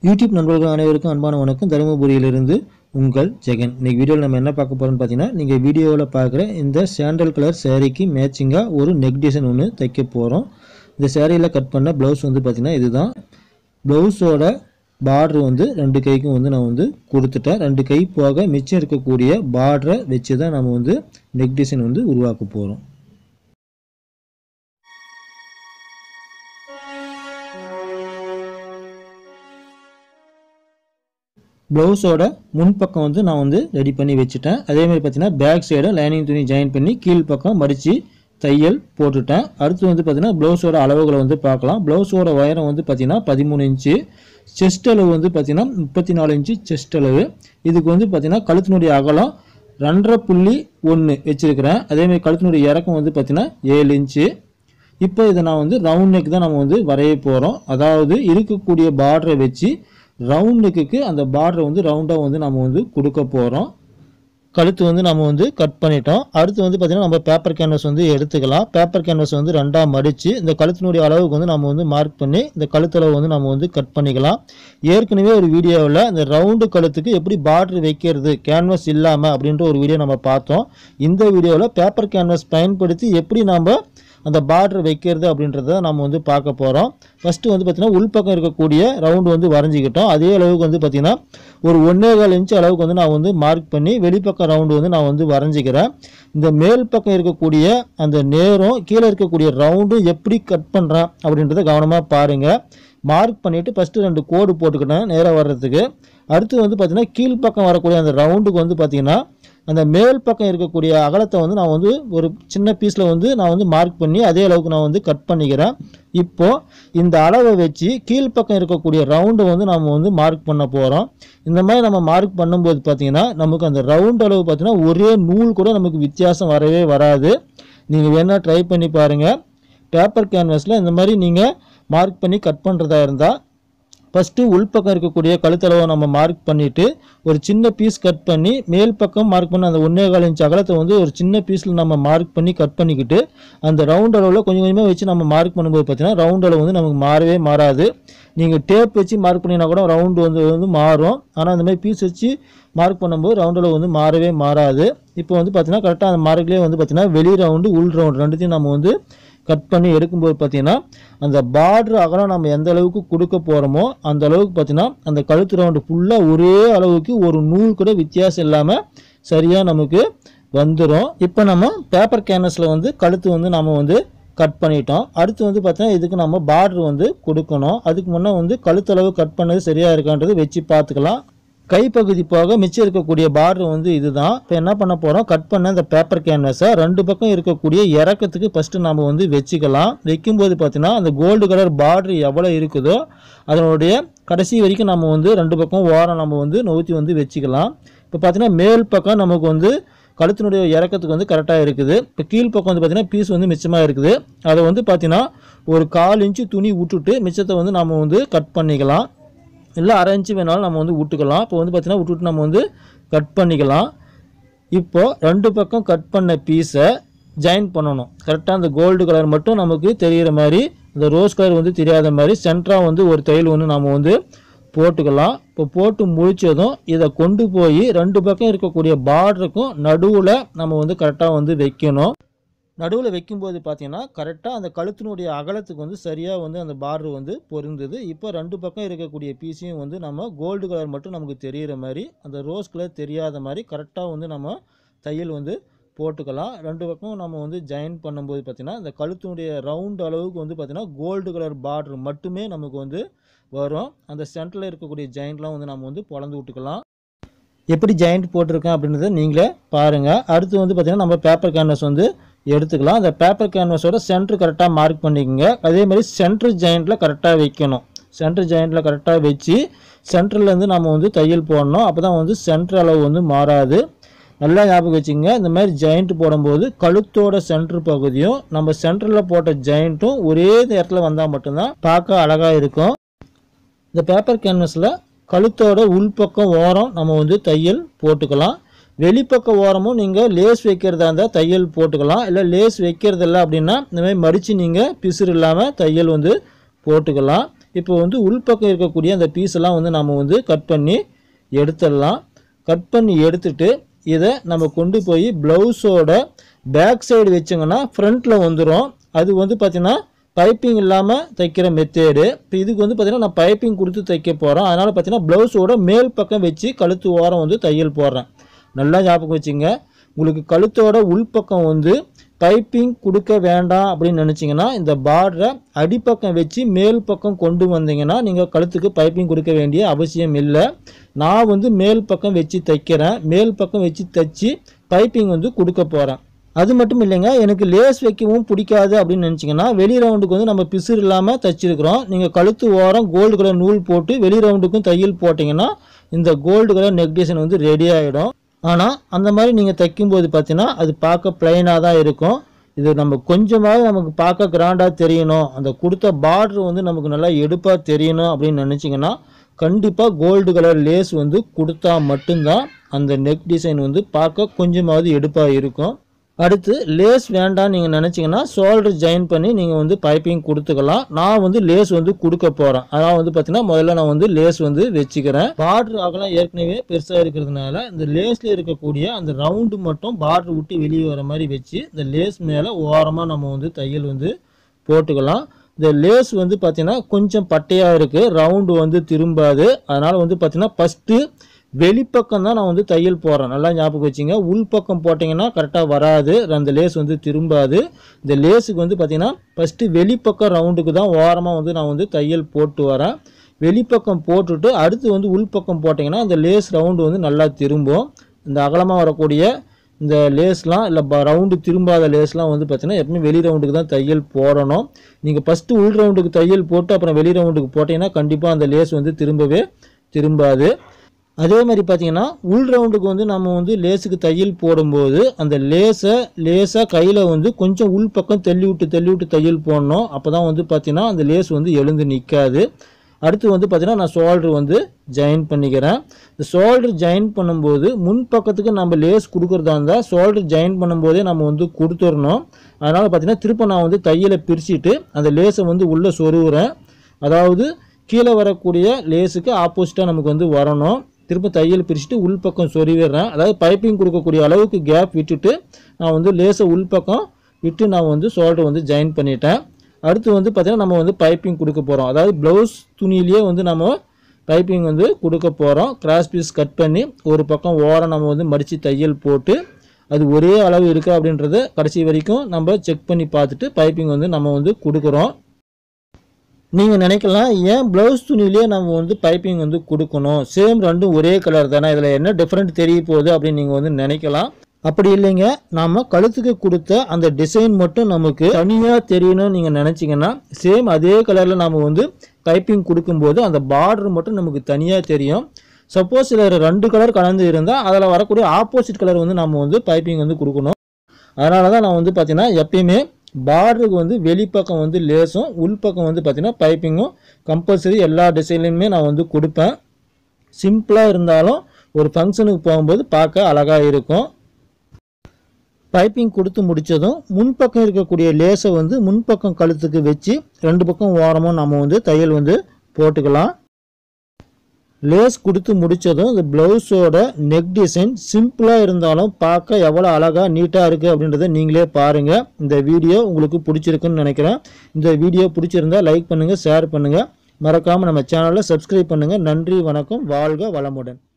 YouTube நண்பர்கள் அனைவருக்கும் அன்பான வணக்கம் தருமபுரியிலிருந்து உங்கள் ஜெகன் இன்னைக்கு வீடியோவில் நம்ம என்ன பார்க்க போகிறோம்னு பார்த்தீங்கன்னா நீங்கள் வீடியோவில் பார்க்குற இந்த சாண்டல் கலர் சேரீக்கு மேட்சிங்காக ஒரு நெக் டிசைன் ஒன்று தைக்க போகிறோம் இந்த சேரீயில் கட் பண்ண ப்ளவுஸ் வந்து பார்த்திங்கன்னா இதுதான் ப்ளவுஸோட பார்டர் வந்து ரெண்டு கைக்கும் வந்து நான் வந்து கொடுத்துட்டேன் ரெண்டு கை போக மிச்சம் இருக்கக்கூடிய பார்டரை வச்சு தான் நம்ம வந்து நெக் டிசைன் வந்து உருவாக்க போகிறோம் ப்ளவுஸோட முன்பக்கம் வந்து நான் வந்து ரெடி பண்ணி வச்சுட்டேன் அதே மாதிரி பார்த்தீங்கன்னா பேக் சைடு லைனிங் துணி ஜாயின் பண்ணி கீழ் பக்கம் மடித்து தையல் போட்டுட்டேன் அடுத்து வந்து பார்த்தீங்கன்னா ப்ளவுஸோட அளவுகளை வந்து பார்க்கலாம் ப்ளவுஸோட உயரம் வந்து பார்த்தீங்கன்னா பதிமூணு இன்ச்சு செஸ்ட் அளவு வந்து பார்த்தீங்கன்னா முப்பத்தி நாலு இன்ச்சு செஸ்ட் அளவு இதுக்கு வந்து பார்த்தீங்கன்னா கழுத்தினுடைய அகலம் ரெண்டரை புள்ளி ஒன்று வச்சுருக்கிறேன் அதேமாதிரி கழுத்தினுடைய இறக்கம் வந்து பார்த்தீங்கன்னா ஏழு இன்ச்சு இப்போ இதை நான் வந்து ரவுண்ட் நெக் தான் நம்ம வந்து வரைய போகிறோம் அதாவது இருக்கக்கூடிய பார்டரை வச்சு ரவுண்ட் நெக்குக்கு அந்த பார்டரை வந்து ரவுண்டாக வந்து நம்ம வந்து கொடுக்க போகிறோம் கழுத்து வந்து நம்ம வந்து கட் பண்ணிட்டோம் அடுத்து வந்து பார்த்திங்கன்னா நம்ம பேப்பர் கேன்வஸ் வந்து எடுத்துக்கலாம் பேப்பர் கேன்வஸ் வந்து ரெண்டாக மடித்து இந்த கழுத்தினுடைய அளவுக்கு வந்து நம்ம வந்து மார்க் பண்ணி இந்த கழுத்தளவு வந்து நம்ம வந்து கட் பண்ணிக்கலாம் ஏற்கனவே ஒரு வீடியோவில் இந்த ரவுண்டு கழுத்துக்கு எப்படி பார்டர் வைக்கிறது கேன்வஸ் இல்லாமல் அப்படின்ற ஒரு வீடியோ நம்ம பார்த்தோம் இந்த வீடியோவில் பேப்பர் கேன்வஸ் பயன்படுத்தி எப்படி நம்ம அந்த பார்டர் வைக்கிறது அப்படின்றத நம்ம வந்து பார்க்க போகிறோம் ஃபஸ்ட்டு வந்து பார்த்திங்கன்னா உள்பக்கம் இருக்கக்கூடிய ரவுண்டு வந்து வரைஞ்சிக்கிட்டோம் அதே அளவுக்கு வந்து பார்த்திங்கன்னா ஒரு ஒன்றே கால் இன்ச் அளவுக்கு வந்து நான் வந்து மார்க் பண்ணி வெளிப்பக்கம் ரவுண்டு வந்து நான் வந்து வரைஞ்சிக்கிறேன் இந்த மேல் பக்கம் இருக்கக்கூடிய அந்த நேரம் கீழே இருக்கக்கூடிய ரவுண்டும் எப்படி கட் பண்ணுறேன் அப்படின்றத கவனமாக பாருங்கள் மார்க் பண்ணிவிட்டு ஃபஸ்ட்டு ரெண்டு கோடு போட்டுக்கிட்டேன் நேராக வர்றதுக்கு அடுத்து வந்து பார்த்திங்கன்னா கீழ்ப்பக்கம் வரக்கூடிய அந்த ரவுண்டுக்கு வந்து பார்த்திங்கன்னா அந்த மேல் பக்கம் இருக்கக்கூடிய அகலத்தை வந்து நான் வந்து ஒரு சின்ன பீஸில் வந்து நான் வந்து மார்க் பண்ணி அதே அளவுக்கு நான் வந்து கட் பண்ணிக்கிறேன் இப்போது இந்த அளவை வச்சு கீழ்ப்பக்கம் இருக்கக்கூடிய ரவுண்டை வந்து நம்ம வந்து மார்க் பண்ண போகிறோம் இந்த மாதிரி நம்ம மார்க் பண்ணும்போது பார்த்திங்கன்னா நமக்கு அந்த ரவுண்ட் அளவு பார்த்திங்கன்னா ஒரே நூல் கூட நமக்கு வித்தியாசம் வரவே வராது நீங்கள் வேணால் ட்ரை பண்ணி பாருங்கள் பேப்பர் கேன்வஸில் இந்த மாதிரி நீங்கள் மார்க் பண்ணி கட் பண்ணுறதா இருந்தால் ஃபஸ்ட்டு உள்பக்கம் இருக்கக்கூடிய கழுத்தளவை நம்ம மார்க் பண்ணிவிட்டு ஒரு சின்ன பீஸ் கட் பண்ணி மேல் பக்கம் மார்க் பண்ண அந்த ஒன்றே கால் இன்ச் அகலத்தை வந்து ஒரு சின்ன பீஸில் நம்ம மார்க் பண்ணி கட் பண்ணிக்கிட்டு அந்த ரவுண்ட் அளவில் கொஞ்சம் கொஞ்சமாக வச்சு நம்ம மார்க் பண்ணும்போது பார்த்தீங்கன்னா ரவுண்ட் அளவு வந்து நமக்கு மாறவே மாறாது நீங்கள் டேப் வச்சு மார்க் பண்ணினா கூட ரவுண்டு வந்து வந்து மாறும் ஆனால் அந்த மாதிரி பீஸ் வச்சு மார்க் பண்ணும்போது ரவுண்ட் அளவு வந்து மாறவே மாறாது இப்போ வந்து பார்த்தீங்கன்னா கரெக்டாக அந்த மார்க்லேயே வந்து பார்த்தீங்கன்னா வெளி ரவுண்டு உள் ரவுண்டு ரெண்டுத்தையும் நம்ம வந்து கட் பண்ணி எடுக்கும்போது பார்த்தீங்கன்னா அந்த பார்டர் அகலம் நம்ம எந்த அளவுக்கு கொடுக்க போகிறோமோ அந்த அளவுக்கு பார்த்தீங்கன்னா அந்த கழுத்து ரவுண்டு ஃபுல்லாக ஒரே அளவுக்கு ஒரு நூல் கூட வித்தியாசம் இல்லாமல் சரியாக நமக்கு வந்துடும் இப்போ நம்ம பேப்பர் கேன்வஸில் வந்து கழுத்து வந்து நம்ம வந்து கட் பண்ணிட்டோம் அடுத்து வந்து பார்த்தீங்கன்னா இதுக்கு நம்ம பார்டர் வந்து கொடுக்கணும் அதுக்கு முன்னே வந்து கழுத்தளவு கட் பண்ணது சரியாக இருக்கான்றது வச்சு பார்த்துக்கலாம் கைப்பகுதி போக மிச்சம் இருக்கக்கூடிய பார்டர் வந்து இதுதான் இப்போ என்ன பண்ண போகிறோம் கட் பண்ண இந்த பேப்பர் கேன்வஸை ரெண்டு பக்கம் இருக்கக்கூடிய இறக்கத்துக்கு ஃபஸ்ட்டு நம்ம வந்து வச்சுக்கலாம் வைக்கும்போது பார்த்தீங்கன்னா அந்த கோல்டு கலர் பார்டர் எவ்வளோ இருக்குதோ அதனுடைய கடைசி வரைக்கும் நம்ம வந்து ரெண்டு பக்கம் ஓரம் நம்ம வந்து நவுத்தி வந்து வச்சுக்கலாம் இப்போ பார்த்தீங்கன்னா மேல் பக்கம் நமக்கு வந்து கழுத்தினுடைய இறக்கத்துக்கு வந்து கரெக்டாக இருக்குது இப்போ கீழ் பக்கம் வந்து பார்த்திங்கன்னா பீஸ் வந்து மிச்சமாக இருக்குது அதை வந்து பார்த்திங்கன்னா ஒரு கால் இன்ச்சு துணி விட்டுட்டு மிச்சத்தை வந்து நம்ம வந்து கட் பண்ணிக்கலாம் இல்லை அரை இன்ச்சு வேணாலும் நம்ம வந்து விட்டுக்கலாம் இப்போ வந்து பார்த்திங்கன்னா விட்டுட்டு நம்ம வந்து கட் பண்ணிக்கலாம் இப்போது ரெண்டு பக்கம் கட் பண்ண பீஸை ஜாயின் பண்ணணும் கரெக்டாக அந்த கோல்டு கலர் மட்டும் நமக்கு தெரிகிற மாதிரி இந்த ரோஸ் கலர் வந்து தெரியாத மாதிரி சென்டராக வந்து ஒரு தையல் ஒன்று நம்ம வந்து போட்டுக்கலாம் இப்போ போட்டு முடித்ததும் இதை கொண்டு போய் ரெண்டு பக்கம் இருக்கக்கூடிய பார்டருக்கும் நடுவில் நம்ம வந்து கரெக்டாக வந்து வைக்கணும் நடுவில் வைக்கும்போது பார்த்தீங்கன்னா கரெக்டாக அந்த கழுத்தினுடைய அகலத்துக்கு வந்து சரியாக வந்து அந்த பார்டர் வந்து பொருந்தது இப்போ ரெண்டு பக்கம் இருக்கக்கூடிய பீஸையும் வந்து நம்ம கோல்டு கலர் மட்டும் நமக்கு தெரிகிற மாதிரி அந்த ரோஸ் கலர் தெரியாத மாதிரி கரெக்டாக வந்து நம்ம தையல் வந்து போட்டுக்கலாம் ரெண்டு பக்கம் நம்ம வந்து ஜாயின் பண்ணும்போது பார்த்திங்கன்னா இந்த கழுத்தினுடைய ரவுண்ட் அளவுக்கு வந்து பார்த்திங்கன்னா கோல்டு கலர் பார்டர் மட்டுமே நமக்கு வந்து வரும் அந்த சென்டரில் இருக்கக்கூடிய ஜாயிண்ட்லாம் வந்து நம்ம வந்து பொழந்து விட்டுக்கலாம் எப்படி ஜாயிண்ட் போட்டிருக்கேன் அப்படின்றத நீங்களே பாருங்கள் அடுத்து வந்து பார்த்திங்கன்னா நம்ம பேப்பர் கேன்வஸ் வந்து எடுத்துக்கலாம் அந்த பேப்பர் கேன்வஸோட சென்டர் கரெக்டாக மார்க் பண்ணிக்கோங்க அதே மாதிரி சென்டர் ஜாயிண்ட்டில் கரெக்டாக வைக்கணும் சென்டர் ஜாயிண்ட்டில் கரெக்டாக வச்சு சென்டர்லேருந்து நம்ம வந்து தையல் போடணும் அப்போ தான் வந்து சென்டர் அளவு வந்து மாறாது நல்லா ஞாபகம் வச்சுங்க இந்த மாதிரி ஜாயிண்ட் போடும்போது கழுத்தோட சென்டர் பகுதியும் நம்ம சென்டரில் போட்ட ஜாயிண்ட்டும் ஒரே இடத்துல வந்தால் மட்டும்தான் பார்க்க அழகாக இருக்கும் இந்த பேப்பர் கேன்வஸில் கழுத்தோட உள்பக்கம் ஓரம் நம்ம வந்து தையல் போட்டுக்கலாம் வெளிப்பக்க ஓரமும் நீங்கள் லேஸ் வைக்கிறதா இருந்தால் தையல் போட்டுக்கலாம் இல்லை லேஸ் வைக்கிறது இல்லை அப்படின்னா இந்த மாதிரி மடித்து நீங்கள் பிசுறு இல்லாமல் தையல் வந்து போட்டுக்கலாம் இப்போ வந்து உள்பக்கம் இருக்கக்கூடிய அந்த பீஸ் எல்லாம் வந்து நம்ம வந்து கட் பண்ணி எடுத்துடலாம் கட் பண்ணி எடுத்துட்டு இதை நம்ம கொண்டு போய் ப்ளவுஸோட பேக் சைடு வச்சோங்கன்னா ஃப்ரண்ட்டில் வந்துடும் அது வந்து பார்த்திங்கன்னா பைப்பிங் இல்லாமல் தைக்கிற மெத்தேடு இப்போ இதுக்கு வந்து பார்த்திங்கன்னா நான் பைப்பிங் கொடுத்து தைக்க போகிறோம் அதனால் பார்த்திங்கன்னா ப்ளவுஸோட மேல் பக்கம் வச்சு கழுத்து ஓரம் வந்து தையல் போடுறேன் நல்லா ஞாபகம் வச்சுங்க உங்களுக்கு கழுத்தோட உள்பக்கம் வந்து பைப்பிங் கொடுக்க வேண்டாம் அப்படின்னு நினச்சிங்கன்னா இந்த பார்டரை அடிப்பக்கம் வச்சு மேல் பக்கம் கொண்டு வந்தீங்கன்னா நீங்கள் கழுத்துக்கு பைப்பிங் கொடுக்க வேண்டிய அவசியம் இல்லை நான் வந்து மேல் பக்கம் வச்சு தைக்கிறேன் மேல் பக்கம் வச்சு தைச்சி பைப்பிங் வந்து கொடுக்க போகிறேன் அது மட்டும் இல்லைங்க எனக்கு லேஸ் வைக்கவும் பிடிக்காது அப்படின்னு நினச்சிங்கன்னா வெளி ரவுண்டுக்கு வந்து நம்ம பிசுறு இல்லாமல் தைச்சிருக்கிறோம் நீங்கள் கழுத்து ஓரம் கோல்டு கலர் நூல் போட்டு வெளி ரவுண்டுக்கும் தையல் போட்டிங்கன்னா இந்த கோல்டு கலர் நெக் டிசைன் வந்து ரெடி ஆகிடும் ஆனால் அந்த மாதிரி நீங்கள் தைக்கும்போது பார்த்தீங்கன்னா அது பார்க்க பிளைனாக தான் இருக்கும் இது நம்ம கொஞ்சமாவது நமக்கு பார்க்க கிராண்டாக தெரியணும் அந்த கொடுத்த பார்டர் வந்து நமக்கு நல்லா எடுப்பாக தெரியணும் அப்படின்னு நினச்சிங்கன்னா கண்டிப்பாக கோல்டு கலர் லேஸ் வந்து கொடுத்தா மட்டும்தான் அந்த நெக் டிசைன் வந்து பார்க்க கொஞ்சமாவது எடுப்பாக இருக்கும் அடுத்து லேஸ் வேண்டாம் நீங்கள் நினச்சிங்கன்னா ஷோல்டர் ஜாயின் பண்ணி நீங்கள் வந்து பைப்பிங் கொடுத்துக்கலாம் நான் வந்து லேஸ் வந்து கொடுக்க போகிறேன் அதான் வந்து பார்த்தீங்கன்னா முதல்ல நான் வந்து லேஸ் வந்து வச்சுக்கிறேன் பார்டர் அகலம் ஏற்கனவே பெருசாக இருக்கிறதுனால இந்த லேஸில் இருக்கக்கூடிய அந்த ரவுண்டு மட்டும் பார்டர் விட்டு வெளியே வர மாதிரி வச்சு இந்த லேஸ் மேலே ஓரமாக நம்ம வந்து தையல் வந்து போட்டுக்கலாம் இந்த லேஸ் வந்து பார்த்தீங்கன்னா கொஞ்சம் பட்டையாக இருக்குது ரவுண்டு வந்து திரும்பாது அதனால் வந்து பார்த்தீங்கன்னா ஃபஸ்ட்டு வெளிப்பக்கம் தான் நான் வந்து தையல் போடுறேன் நல்லா ஞாபகம் வச்சுங்க உள்பக்கம் போட்டிங்கன்னா கரெக்டாக வராது அந்த லேஸ் வந்து திரும்பாது இந்த லேஸுக்கு வந்து பார்த்திங்கன்னா ஃபஸ்ட்டு வெளிப்பக்கம் ரவுண்டுக்கு தான் ஓரமாக வந்து நான் வந்து தையல் போட்டு வரேன் வெளிப்பக்கம் போட்டுட்டு அடுத்து வந்து உள்பக்கம் போட்டிங்கன்னா இந்த லேஸ் ரவுண்டு வந்து நல்லா திரும்பும் இந்த அகலமாக வரக்கூடிய இந்த லேஸ்லாம் இல்லை ரவுண்டு திரும்பாத லேஸ்லாம் வந்து பார்த்தீங்கன்னா எப்பவுமே வெளி ரவுண்டுக்கு தான் தையல் போடணும் நீங்கள் ஃபஸ்ட்டு உள் ரவுண்டுக்கு தையல் போட்டு அப்புறம் வெளி ரவுண்டுக்கு போட்டிங்கன்னா கண்டிப்பாக அந்த லேஸ் வந்து திரும்பவே திரும்பாது அதே மாதிரி பார்த்தீங்கன்னா உள் ரவுண்டுக்கு வந்து நம்ம வந்து லேஸுக்கு தையல் போடும்போது அந்த லேஸை லேஸாக கையில் வந்து கொஞ்சம் உள் பக்கம் தள்ளி விட்டு தள்ளி விட்டு தையல் போடணும் அப்போ தான் வந்து பார்த்தீங்கன்னா அந்த லேஸ் வந்து எழுந்து நிற்காது அடுத்து வந்து பார்த்தீங்கன்னா நான் ஷோல்டர் வந்து ஜாயின் பண்ணிக்கிறேன் இந்த ஷோல்டர் ஜாயின் பண்ணும்போது முன் பக்கத்துக்கு நம்ம லேஸ் கொடுக்குறதா இருந்தால் ஷோல்டர் ஜாயின் பண்ணும்போதே நம்ம வந்து கொடுத்துடணும் அதனால் பார்த்தீங்கன்னா திரும்ப நான் வந்து தையலை பிரிச்சுட்டு அந்த லேஸை வந்து உள்ளே சொருவுறேன் அதாவது கீழே வரக்கூடிய லேஸுக்கு ஆப்போசிட்டாக நமக்கு வந்து வரணும் திரும்ப தையல் பிரிச்சுட்டு உள்பக்கம் சொருவிடுறேன் அதாவது பைப்பிங் கொடுக்கக்கூடிய அளவுக்கு கேப் விட்டுட்டு நான் வந்து லேஸை உள்பக்கம் விட்டு நான் வந்து ஷோல்டர் வந்து ஜாயின் பண்ணிட்டேன் அடுத்து வந்து பார்த்திங்கன்னா நம்ம வந்து பைப்பிங் கொடுக்க போகிறோம் அதாவது ப்ளவுஸ் துணியிலேயே வந்து நம்ம பைப்பிங் வந்து கொடுக்க போகிறோம் கிராஸ் பீஸ் கட் பண்ணி ஒரு பக்கம் ஓரம் நம்ம வந்து மடித்து தையல் போட்டு அது ஒரே அளவு இருக்கா அப்படின்றத கடைசி வரைக்கும் நம்ம செக் பண்ணி பார்த்துட்டு பைப்பிங் வந்து நம்ம வந்து கொடுக்குறோம் நீங்கள் நினைக்கலாம் ஏன் ப்ளவுஸ் துணியிலே நம்ம வந்து பைப்பிங் வந்து கொடுக்கணும் சேம் ரெண்டும் ஒரே கலர் தானே இதில் என்ன டிஃப்ரெண்ட் தெரிய போகுது அப்படின்னு நீங்கள் வந்து நினைக்கலாம் அப்படி இல்லைங்க நாம் கழுத்துக்கு கொடுத்த அந்த டிசைன் மட்டும் நமக்கு தனியாக தெரியணும்னு நீங்கள் நினச்சிங்கன்னா சேம் அதே கலரில் நம்ம வந்து பைப்பிங் கொடுக்கும்போது அந்த பார்டர் மட்டும் நமக்கு தனியாக தெரியும் சப்போஸ் இதில் ரெண்டு கலர் கலந்து இருந்தால் அதில் வரக்கூடிய ஆப்போசிட் கலர் வந்து நம்ம வந்து பைப்பிங் வந்து கொடுக்கணும் அதனால தான் நான் வந்து பார்த்தீங்கன்னா எப்பயுமே பார்டருக்கு வந்து வெளிப்பக்கம் வந்து லேஸும் உள்பக்கம் வந்து பார்த்தீங்கன்னா பைப்பிங்கும் கம்பல்சரி எல்லா டிசைன்லையுமே நான் வந்து கொடுப்பேன் சிம்பிளாக இருந்தாலும் ஒரு ஃபங்க்ஷனுக்கு போகும்போது பார்க்க அழகாக இருக்கும் பைப்பிங் கொடுத்து முடித்ததும் முன்பக்கம் இருக்கக்கூடிய லேஸை வந்து முன்பக்கம் கழுத்துக்கு வச்சு ரெண்டு பக்கம் ஓரமும் நம்ம வந்து தையல் வந்து போட்டுக்கலாம் லேஸ் கொடுத்து முடித்ததும் இந்த ப்ளவுஸோட நெக் டிசைன் சிம்பிளாக இருந்தாலும் பார்க்க எவ்வளோ அழகாக நீட்டாக இருக்குது அப்படின்றத நீங்களே பாருங்கள் இந்த வீடியோ உங்களுக்கு பிடிச்சிருக்குன்னு நினைக்கிறேன் இந்த வீடியோ பிடிச்சிருந்தா லைக் பண்ணுங்கள் ஷேர் பண்ணுங்கள் மறக்காமல் நம்ம சேனலை சப்ஸ்கிரைப் பண்ணுங்கள் நன்றி வணக்கம் வாழ்க வளமுடன்